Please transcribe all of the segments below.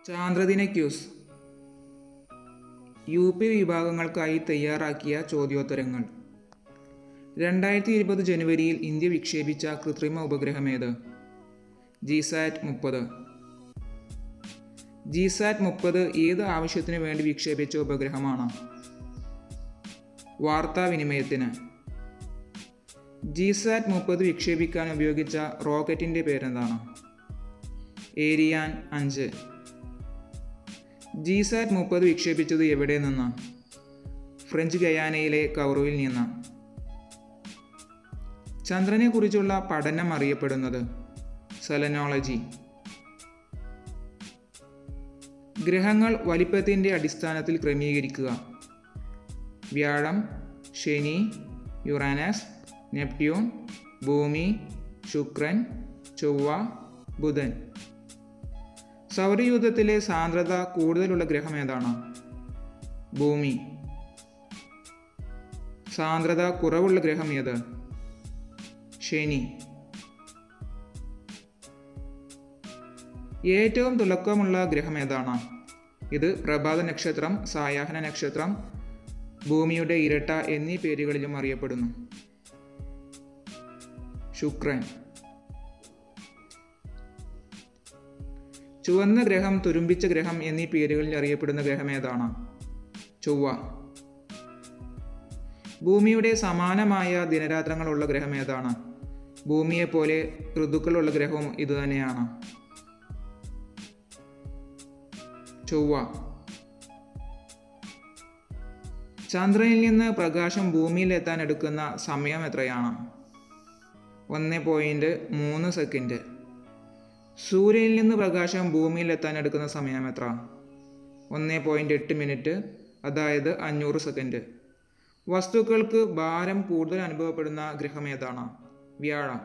ചാന്ദ്രദിന quiz U P വിഭാഗങ്ങൾക്കായി തയ്യാറാക്കിയ ചോദ്യോത്തരങ്ങൾ രണ്ടായിരത്തി ഇരുപത് ജനുവരിയിൽ ഇന്ത്യ വിക്ഷേപിച്ച കൃത്രിമ ഉപഗ്രഹമേത് ജിസാറ്റ് മുപ്പത് ജിസാറ്റ് മുപ്പത് ഏത് ആവശ്യത്തിനു വേണ്ടി വിക്ഷേപിച്ച ഉപഗ്രഹമാണ് വാർത്താവിനിമയത്തിന് ജിസാറ്റ് മുപ്പത് വിക്ഷേപിക്കാൻ ഉപയോഗിച്ച റോക്കറ്റിൻ്റെ പേരെന്താണ് ഏരിയാൻ അഞ്ച് ജിസാറ്റ് മുപ്പത് വിക്ഷേപിച്ചത് എവിടെ നിന്ന് ഫ്രഞ്ച് ഗയാനയിലെ കൗറുവിൽ നിന്ന് ചന്ദ്രനെ കുറിച്ചുള്ള പഠനം അറിയപ്പെടുന്നത് സെലനോളജി ഗ്രഹങ്ങൾ വലിപ്പത്തിൻ്റെ അടിസ്ഥാനത്തിൽ ക്രമീകരിക്കുക വ്യാഴം ശനി യുറാനസ് നെപ്റ്റ്യൂൺ ഭൂമി ശുക്രൻ ചൊവ്വ ബുധൻ സൗരയൂഥത്തിലെ സാന്ദ്രത കൂടുതലുള്ള ഗ്രഹം ഏതാണ് ഭൂമി സാന്ദ്രത കുറവുള്ള ഗ്രഹം ഏത് ശനി ഏറ്റവും തിളക്കമുള്ള ഗ്രഹം ഏതാണ് ഇത് പ്രഭാത നക്ഷത്രം സായാഹ്ന നക്ഷത്രം ഭൂമിയുടെ ഇരട്ട എന്നീ പേരുകളിലും അറിയപ്പെടുന്നു ശുക്രൻ ചുവന്ന ഗ്രഹം തുരുമ്പിച്ച ഗ്രഹം എന്നീ പേരുകളിൽ അറിയപ്പെടുന്ന ഗ്രഹം ഏതാണ് ചൊവ്വ ഭൂമിയുടെ സമാനമായ ദിനരാത്രങ്ങളുള്ള ഗ്രഹം ഏതാണ് ഭൂമിയെപ്പോലെ ഋതുക്കളുള്ള ഗ്രഹവും ഇതുതന്നെയാണ് ചൊവ്വ ചന്ദ്രനിൽ നിന്ന് പ്രകാശം ഭൂമിയിൽ എത്താൻ എടുക്കുന്ന സമയം എത്രയാണ് ഒന്ന് പോയിൻറ്റ് മൂന്ന് സെക്കൻഡ് സൂര്യനിൽ നിന്ന് പ്രകാശം ഭൂമിയിൽ എത്താൻ എടുക്കുന്ന സമയം എത്ര ഒന്ന് പോയിൻറ്റ് എട്ട് മിനിറ്റ് അതായത് അഞ്ഞൂറ് സെക്കൻഡ് വസ്തുക്കൾക്ക് ഭാരം കൂടുതൽ അനുഭവപ്പെടുന്ന ഗ്രഹം ഏതാണ് വ്യാഴം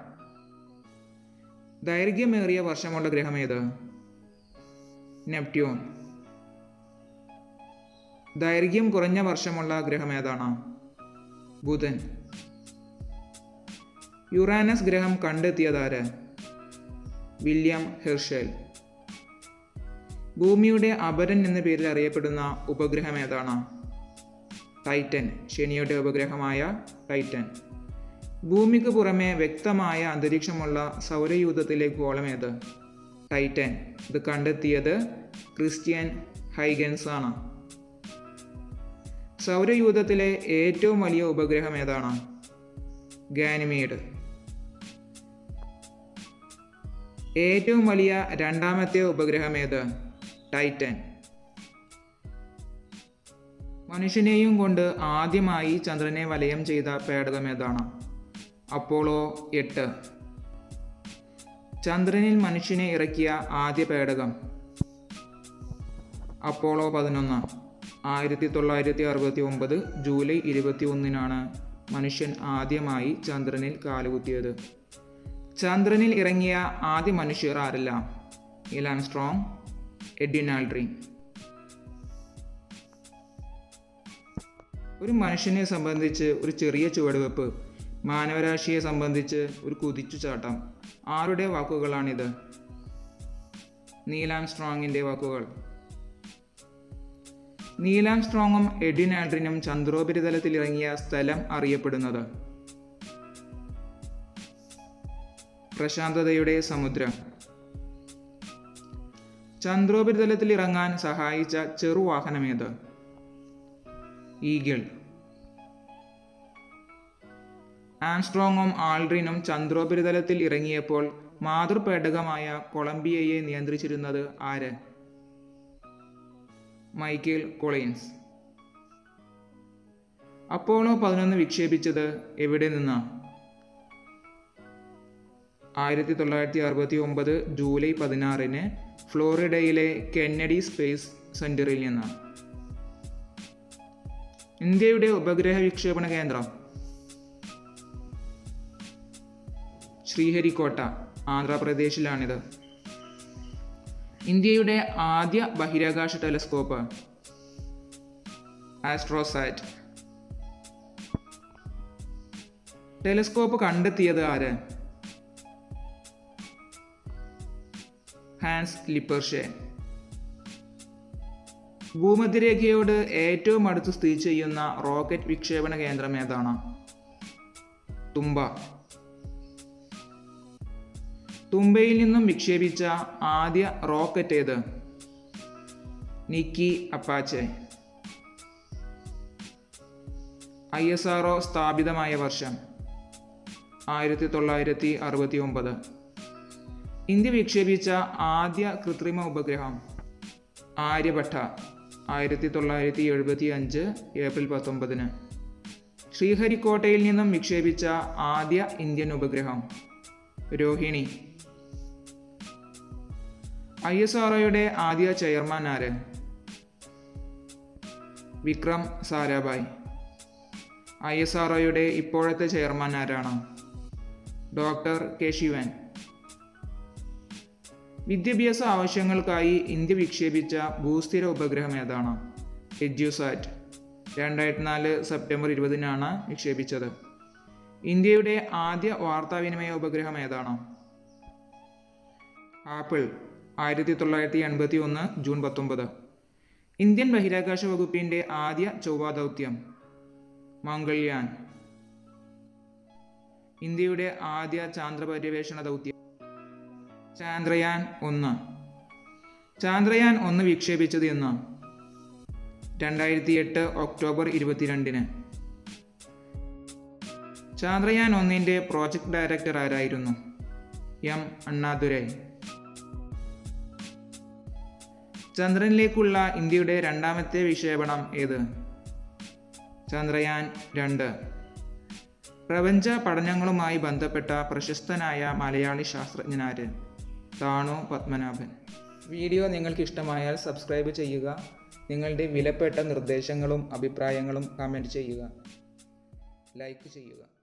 ദൈർഘ്യമേറിയ വർഷമുള്ള ഗ്രഹം ഏത് നെപ്റ്റ്യൂൺ ദൈർഘ്യം കുറഞ്ഞ വർഷമുള്ള ഗ്രഹം ഏതാണ് ബുധൻ യുറാനസ് ഗ്രഹം കണ്ടെത്തിയതാര് വില്യം ഹെർഷൽ ഭൂമിയുടെ അപരൻ എന്ന പേരിൽ അറിയപ്പെടുന്ന ഉപഗ്രഹം ഏതാണ് ടൈറ്റൻ ശനിയുടെ ഉപഗ്രഹമായ ടൈറ്റൻ ഭൂമിക്ക് പുറമെ വ്യക്തമായ അന്തരീക്ഷമുള്ള സൗരയൂഥത്തിലെ ഗോളം ഏത് ടൈറ്റൻ ഇത് കണ്ടെത്തിയത് ക്രിസ്ത്യൻ ഹൈഗൻസ് ആണ് സൗരയൂഥത്തിലെ ഏറ്റവും വലിയ ഉപഗ്രഹം ഏതാണ് ഗാനിമീഡ് ഏറ്റവും വലിയ രണ്ടാമത്തെ ഉപഗ്രഹം ഏത് ടൈറ്റൻ മനുഷ്യനെയും കൊണ്ട് ആദ്യമായി ചന്ദ്രനെ വലയം ചെയ്ത പേടകം ഏതാണ് അപ്പോളോ എട്ട് ചന്ദ്രനിൽ മനുഷ്യനെ ഇറക്കിയ ആദ്യ പേടകം അപ്പോളോ പതിനൊന്ന് ആയിരത്തി തൊള്ളായിരത്തി അറുപത്തി ഒമ്പത് ജൂലൈ ഇരുപത്തി ഒന്നിനാണ് മനുഷ്യൻ ആദ്യമായി ചന്ദ്രനിൽ കാലുകുത്തിയത് ചന്ദ്രനിൽ ഇറങ്ങിയ ആദ്യ മനുഷ്യർ ആരെല്ലാം ഇലാൻ സ്ട്രോങ് എഡ്വിൻ ആൾഡ്രിൻ ഒരു മനുഷ്യനെ സംബന്ധിച്ച് ഒരു ചെറിയ ചുവടുവെപ്പ് മാനവരാശിയെ സംബന്ധിച്ച് ഒരു കുതിച്ചുചാട്ടം ആരുടെ വാക്കുകളാണിത് നീലാം സ്ട്രോങ്ങിൻ്റെ വാക്കുകൾ നീലാം സ്ട്രോങ്ങും എഡിൻ ആൾഡ്രിനും ചന്ദ്രോപരിതലത്തിൽ ഇറങ്ങിയ സ്ഥലം അറിയപ്പെടുന്നത് പ്രശാന്തതയുടെ സമുദ്രം ചന്ദ്രോപരിതലത്തിൽ ഇറങ്ങാൻ സഹായിച്ച ചെറുവാഹനമേത് ഈഗിൾ ആംസ്ട്രോങ്ങും ആൾഡ്രിനും ചന്ദ്രോപരിതലത്തിൽ ഇറങ്ങിയപ്പോൾ മാതൃപേടകമായ കൊളംബിയയെ നിയന്ത്രിച്ചിരുന്നത് ആര് മൈക്കേൽ കൊളൈൻസ് അപ്പോളോ പതിനൊന്ന് വിക്ഷേപിച്ചത് എവിടെ നിന്നാ ആയിരത്തി തൊള്ളായിരത്തി അറുപത്തി ഒമ്പത് ജൂലൈ പതിനാറിന് ഫ്ലോറിഡയിലെ കെന്നഡി സ്പേസ് സെന്ററിൽ നിന്നാണ് ഇന്ത്യയുടെ ഉപഗ്രഹ വിക്ഷേപണ കേന്ദ്രം ശ്രീഹരിക്കോട്ട ആന്ധ്രാപ്രദേശിലാണിത് ഇന്ത്യയുടെ ആദ്യ ബഹിരാകാശ ടെലസ്കോപ്പ് ആസ്ട്രോസാറ്റ് ടെലസ്കോപ്പ് കണ്ടെത്തിയത് ആര് ഹാൻസ് ലിപ്പർഷെ ഭൂമധ്യരേഖയോട് ഏറ്റവും അടുത്ത് സ്ഥിതി ചെയ്യുന്ന റോക്കറ്റ് വിക്ഷേപണ കേന്ദ്രം ഏതാണ് തുമ്പ തുമ്പയിൽ നിന്നും വിക്ഷേപിച്ച ആദ്യ റോക്കറ്റ് ഏത് Nike Apache I S R സ്ഥാപിതമായ വർഷം ആയിരത്തി തൊള്ളായിരത്തി അറുപത്തി ഒമ്പത് ഇന്ത്യ വിക്ഷേപിച്ച ആദ്യ കൃത്രിമ ഉപഗ്രഹം ആര്യഭട്ട ആയിരത്തി തൊള്ളായിരത്തി എഴുപത്തി അഞ്ച് ഏപ്രിൽ പത്തൊമ്പതിന് ശ്രീഹരിക്കോട്ടയിൽ നിന്നും വിക്ഷേപിച്ച ആദ്യ ഇന്ത്യൻ ഉപഗ്രഹം രോഹിണി ഐ എസ് ആർഒയുടെ ആദ്യ ചെയർമാൻ ആര് വിക്രം സാരാഭായ് ഐ എസ് ആർഒയുടെ ഇപ്പോഴത്തെ ചെയർമാൻ ആരാണ് ഡോക്ടർ കെ ശിവൻ വിദ്യാഭ്യാസ ആവശ്യങ്ങൾക്കായി ഇന്ത്യ വിക്ഷേപിച്ച ഭൂസ്ഥിര ഉപഗ്രഹം ഏതാണ് എഡ്യൂസാറ്റ് രണ്ടായിരത്തി നാല് സെപ്റ്റംബർ ഇരുപതിനാണ് വിക്ഷേപിച്ചത് ഇന്ത്യയുടെ ആദ്യ വാർത്താവിനിമയ ഉപഗ്രഹം ഏതാണ് ആപ്പിൾ ആയിരത്തി തൊള്ളായിരത്തി എൺപത്തി ഒന്ന് ജൂൺ പത്തൊമ്പത് ഇന്ത്യൻ ബഹിരാകാശ വകുപ്പിൻ്റെ ആദ്യ ചൊവ്വ ദൗത്യം മംഗൾയാൻ ഇന്ത്യയുടെ ആദ്യ ചാന്ദ്ര പര്യവേഷണ ദൗത്യം ചാന്ദ്രയാൻ ഒന്ന് ചാന്ദ്രയാൻ ഒന്ന് വിക്ഷേപിച്ചത് എന്ന് രണ്ടായിരത്തി എട്ട് ഒക്ടോബർ ഇരുപത്തിരണ്ടിന് ചാന്ദ്രയാൻ ഒന്നിൻ്റെ പ്രോജക്ട് ഡയറക്ടർ ആരായിരുന്നു എം അണ്ണാദുരൈ ചന്ദ്രനിലേക്കുള്ള ഇന്ത്യയുടെ രണ്ടാമത്തെ വിക്ഷേപണം ഏത് ചന്ദ്രയാൻ രണ്ട് പ്രപഞ്ച പഠനങ്ങളുമായി ബന്ധപ്പെട്ട പ്രശസ്തനായ മലയാളി ശാസ്ത്രജ്ഞനാര് താണു പത്മനാഭൻ വീഡിയോ നിങ്ങൾക്ക് ഇഷ്ടമായാൽ സബ്സ്ക്രൈബ് ചെയ്യുക നിങ്ങളുടെ വിലപ്പെട്ട നിർദ്ദേശങ്ങളും അഭിപ്രായങ്ങളും കമൻറ്റ് ചെയ്യുക ലൈക്ക് ചെയ്യുക